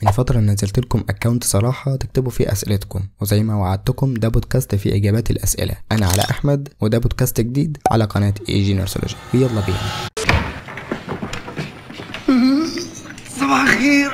من فترة نزلت لكم اكونت صراحة تكتبوا فيه اسئلتكم وزي ما وعدتكم ده بودكاست فيه اجابات الاسئلة انا علاء احمد وده بودكاست جديد على قناة اي جي نيرسولوجي ويلا بينا صباح الخير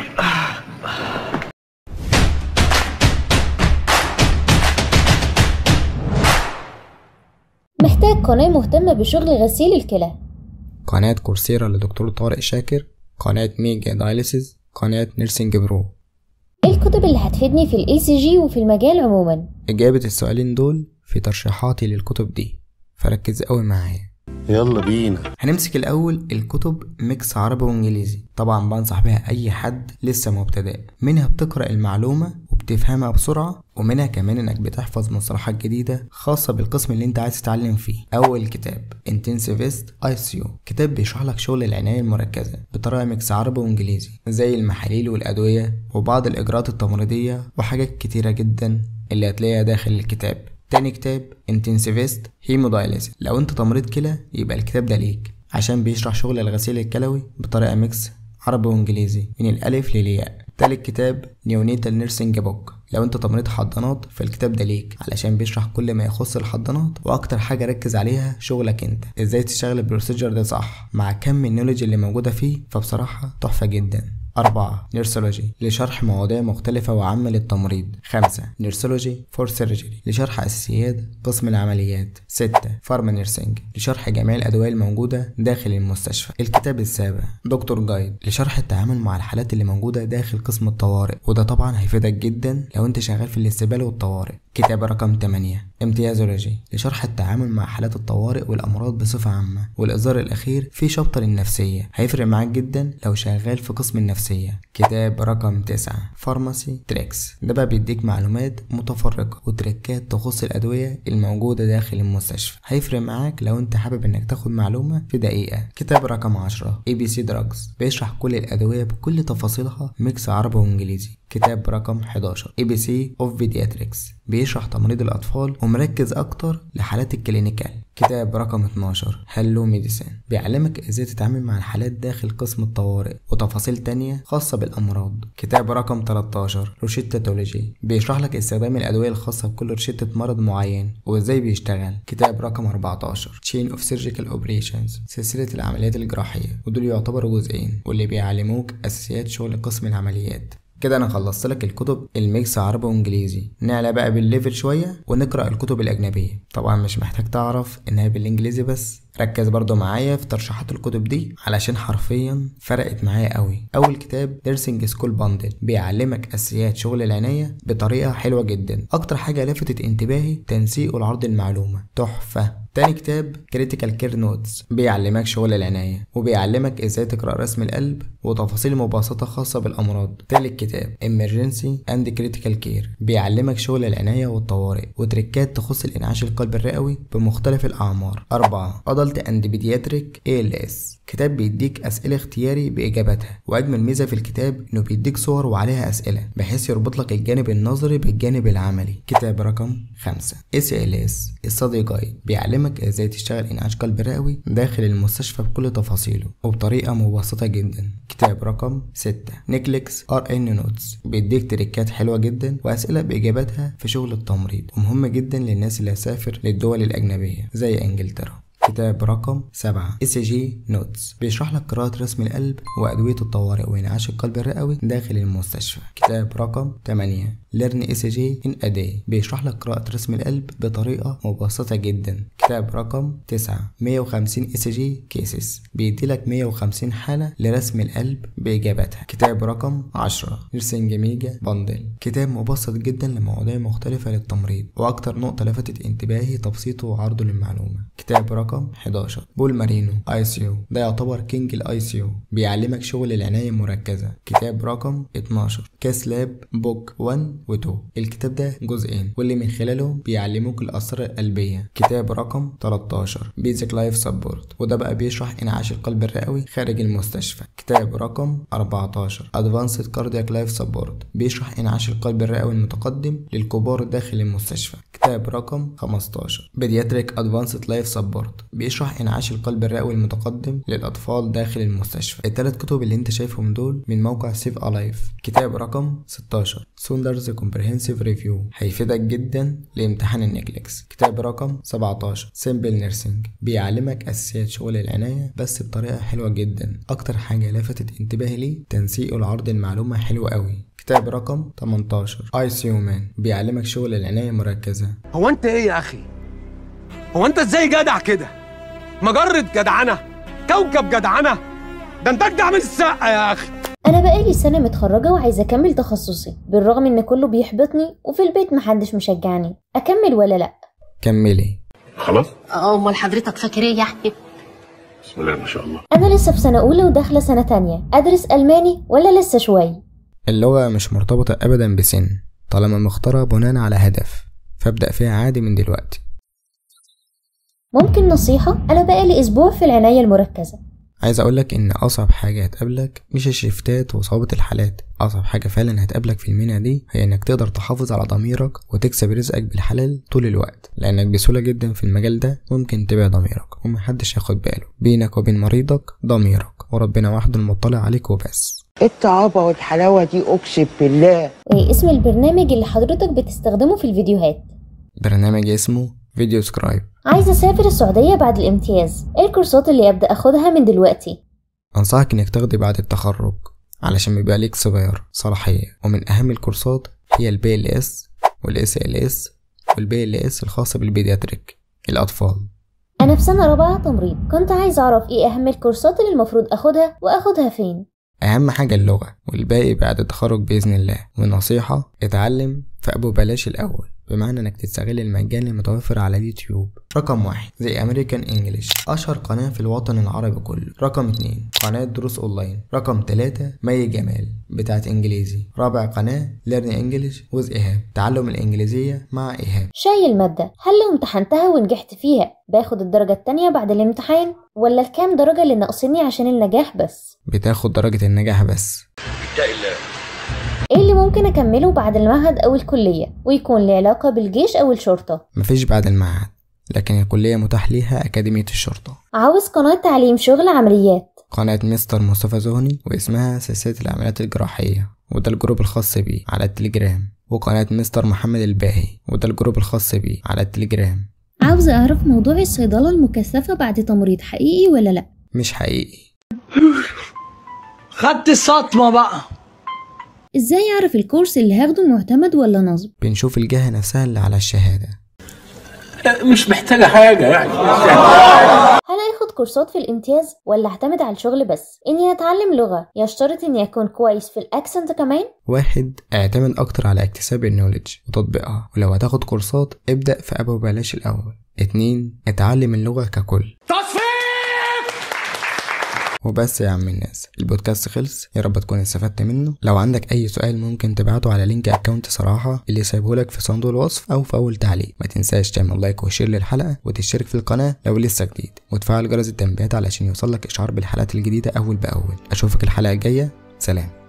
محتاج قناة مهتمة بشغل غسيل الكلى قناة كورسيرا لدكتور طارق شاكر قناة ميجا دايليسيس قناة نيرسينج برو ايه الكتب اللي هتفيدني في الاي سي جي وفي المجال عموما اجابة السؤالين دول في ترشيحاتي للكتب دي فركز قوي معايا يلا بينا هنمسك الأول الكتب ميكس عربي وإنجليزي طبعا بنصح بيها أي حد لسه مبتدئ منها بتقرأ المعلومة وبتفهمها بسرعة ومنها كمان إنك بتحفظ مصطلحات جديدة خاصة بالقسم اللي أنت عايز تتعلم فيه أول كتاب انتنسيفيست اي سي كتاب بيشرح لك شغل العناية المركزة بطريقة ميكس عربي وإنجليزي زي المحاليل والأدوية وبعض الإجراءات التمريضية وحاجات كتيرة جدا اللي هتلاقيها داخل الكتاب تاني كتاب انتنسيفيست هيمودايليسيس لو انت تمريض كلى يبقى الكتاب ده ليك عشان بيشرح شغل الغسيل الكلوي بطريقة ميكس عربي وانجليزي من الالف للياء تالت كتاب نيونيتال نيرسينج بوك لو انت تمريض حضانات فالكتاب ده ليك علشان بيشرح كل ما يخص الحضانات واكتر حاجه ركز عليها شغلك انت ازاي تشتغل البروسيجر ده صح مع كم النولج اللي موجوده فيه فبصراحه تحفه جدا أربعة نيرسولوجي لشرح مواضيع مختلفة وعامة للتمريض خمسة نيرسولوجي فور سيرجري لشرح أساسيات قسم العمليات ستة فارما نيرسينج لشرح جميع الأدوية الموجودة داخل المستشفى الكتاب السابع دكتور جايد لشرح التعامل مع الحالات اللي موجودة داخل قسم الطوارئ وده طبعا هيفيدك جدا لو انت شغال في الاستقبال والطوارئ كتاب رقم 8 امتيازولوجي لشرح التعامل مع حالات الطوارئ والأمراض بصفة عامة والإصدار الأخير في شابتر النفسية هيفرق معاك جدا لو شغال في قسم النفسية كتاب رقم 9 فارماسي تريكس ده بقى بيديك معلومات متفرقة وتريكات تخص الأدوية الموجودة داخل المستشفى هيفرق معاك لو انت حابب انك تاخد معلومة في دقيقة كتاب رقم 10 اي بي سي دراجز بيشرح كل الأدوية بكل تفاصيلها ميكس عربي وإنجليزي كتاب رقم 11 اي بي سي اوف بيدياتريكس بيشرح تمريض الأطفال ومركز أكتر لحالات الكلينيكال كتاب رقم 12 هلو ميديسين بيعلمك ازاي تتعامل مع الحالات داخل قسم الطوارئ وتفاصيل تانية خاصة بالأمراض كتاب رقم 13 روشيتاتولوجي بيشرح لك استخدام الأدوية الخاصة بكل روشتة مرض معين وازاي بيشتغل كتاب رقم 14 Chain of Surgical Operations سلسلة العمليات الجراحية ودول يعتبروا جزئين واللي بيعلموك أساسيات شغل قسم العمليات كده انا خلصت لك الكتب الميكس عربي وانجليزي نعلى بقى بالليفل شويه ونقرا الكتب الاجنبيه طبعا مش محتاج تعرف انها بالانجليزي بس ركز برضو معايا في ترشيحات الكتب دي علشان حرفيا فرقت معايا قوي اول كتاب نيرسينج سكول باندل بيعلمك اساسيات شغل العنايه بطريقه حلوه جدا اكتر حاجه لفتت انتباهي تنسيق والعرض المعلومه تحفه تاني كتاب كريتيكال كير نوتس بيعلمك شغل العناية وبيعلمك ازاي تقرأ رسم القلب وتفاصيل مبسطة خاصة بالأمراض تالت كتاب Emergency and Critical Care بيعلمك شغل العناية والطوارئ وتركات تخص الإنعاش القلب الرئوي بمختلف الأعمار أربعة Adult and Pediatric ALS كتاب بيديك أسئلة اختياري بإجاباتها وأجمل ميزة في الكتاب إنه بيديك صور وعليها أسئلة بحيث يربط لك الجانب النظري بالجانب العملي كتاب رقم خمسة SLS الصدي جايد بيعلمك ازاي تشتغل انعاش قلب رئوي داخل المستشفى بكل تفاصيله وبطريقة مبسطة جدا كتاب رقم ستة نيكليكس ار ان نوتس بيديك تريكات حلوة جدا واسئلة باجاباتها في شغل التمريض ومهمة جدا للناس اللي هتسافر للدول الاجنبية زي انجلترا كتاب رقم سبعة اس جي نوتس بيشرح لك قراءة رسم القلب وأدوية الطوارئ وإنعاش القلب الرئوي داخل المستشفى كتاب رقم 8 ليرن اس جي ان ادي بيشرح لك قراءة رسم القلب بطريقة مبسطة جدا كتاب رقم 9 150 اس جي كيسز بيدي لك 150 حالة لرسم القلب بإجاباتها كتاب رقم 10 نيرسينج ميجا باندل كتاب مبسط جدا لمواضيع مختلفة للتمريض وأكتر نقطة لفتت انتباهي تبسيطه وعرضه للمعلومة كتاب رقم 11 بول مارينو اي سي يو ده يعتبر كينج الاي سي يو بيعلمك شغل العناية المركزة كتاب رقم 12 كاس لاب بوك 1 و2 الكتاب ده جزئين واللي من خلاله بيعلموك الأسرار القلبية كتاب رقم 13 بيزك لايف سبورت وده بقى بيشرح انعاش القلب الرئوي خارج المستشفى كتاب رقم 14 ادفانسد كاردياك لايف سبورت بيشرح انعاش القلب الرئوي المتقدم للكبار داخل المستشفى كتاب كتاب رقم 15 بيدياتريك ادفانسد لايف سبورت بيشرح انعاش القلب الرئوي المتقدم للاطفال داخل المستشفى الثلاث كتب اللي انت شايفهم دول من موقع سيف الايف كتاب رقم 16 سوندرز كومبريهنسيف ريفيو هيفيدك جدا لامتحان النكلكس كتاب رقم 17 سيمبل نيرسينج بيعلمك اساسيات شغل العنايه بس بطريقه حلوه جدا اكتر حاجه لفتت انتباهي ليه تنسيق العرض المعلومه حلو قوي كتاب رقم 18 اي سي مان بيعلمك شغل العنايه المركزه هو انت ايه يا اخي هو انت ازاي جدع كده مجرة جدعنة كوكب جدعنة ده انت اجدع من السقة يا اخي انا بقالي سنه متخرجه وعايزه اكمل تخصصي بالرغم ان كله بيحبطني وفي البيت محدش مشجعني اكمل ولا لا كملي خلاص امال حضرتك فاكر ايه يعني بسم الله ما شاء الله انا لسه في سنه اولى وداخله سنه تانية ادرس الماني ولا لسه شوي اللغة مش مرتبطة أبدا بسن طالما مختارة بناء على هدف فابدأ فيها عادي من دلوقتي ممكن نصيحه انا بقالي اسبوع في العنايه المركزه عايز أقولك إن أصعب حاجة هتقابلك مش الشيفتات وصعوبة الحالات أصعب حاجة فعلا هتقابلك في المهنة دي هي إنك تقدر تحافظ على ضميرك وتكسب رزقك بالحلال طول الوقت لأنك بسهولة جدا في المجال ده ممكن تبيع ضميرك ومحدش ياخد باله بينك وبين مريضك ضميرك وربنا وحده المطلع عليك وبس ايه الطعابة والحلاوة دي اقسم بالله وايه اسم البرنامج اللي حضرتك بتستخدمه في الفيديوهات برنامج اسمه فيديو سكرايب عايزه اسافر السعوديه بعد الامتياز ايه الكورسات اللي ابدا اخدها من دلوقتي أنصحك إنك تاخدي بعد التخرج علشان بيبقى ليك صغير صلاحية ومن أهم الكورسات هي ال BLS وال SLS وال BLS الخاصة بالبيدياتريك الأطفال انا في سنه رابعه تمريض كنت عايزه اعرف ايه اهم الكورسات اللي المفروض اخدها واخدها فين أهم حاجة اللغة والباقي بعد التخرج بإذن الله ونصيحة اتعلم في أبو بلاش الأول بمعنى إنك تستغل المجال المتوفر على اليوتيوب رقم واحد زي أمريكان إنجليش أشهر قناة في الوطن العربي كله رقم اتنين قناة دروس أونلاين رقم تلاتة مي جمال بتاعت إنجليزي رابع قناة ليرن إنجليش ويز إيهاب تعلم الإنجليزية مع إيهاب شاي المادة هل لو امتحنتها ونجحت فيها باخد الدرجة التانية بعد الامتحان ولا الكام درجة اللي ناقصني عشان النجاح بس بتاخد درجة النجاح بس ايه اللي ممكن اكمله بعد المعهد او الكلية ويكون له علاقة بالجيش او الشرطة مفيش بعد المعهد لكن الكلية متاح ليها أكاديمية الشرطة عاوز قناة تعليم شغل عمليات قناة مستر مصطفى زهني واسمها سلسلة العمليات الجراحية وده الجروب الخاص بيه على التليجرام وقناة مستر محمد الباهي وده الجروب الخاص بيه على التليجرام عاوزة اعرف موضوع الصيدلة المكثفة بعد تمريض حقيقي ولا لا مش حقيقي خدت الصدمة بقى ازاي اعرف الكورس اللي هاخده معتمد ولا نصب بنشوف الجهة نفسها اللي على الشهادة مش محتاجة حاجة يعني هل اخد كورسات في الامتياز ولا اعتمد على الشغل بس اني اتعلم لغة يشترط اني اكون كويس في الاكسنت كمان واحد اعتمد أكتر على اكتساب النولج وتطبيقها ولو هتاخد كورسات ابدأ في أبو بلاش الأول اتنين اتعلم اللغة ككل تصفيق وبس يا عم الناس البودكاست خلص يا رب تكون استفدت منه لو عندك اي سؤال ممكن تبعته على لينك اكونت صراحة اللي سايبهولك في صندوق الوصف او في اول تعليق ما تنساش تعمل لايك وشير للحلقة وتشترك في القناة لو لسه جديد وتفعل جرس التنبيهات علشان يوصلك اشعار بالحلقات الجديدة اول باول اشوفك الحلقة الجاية سلام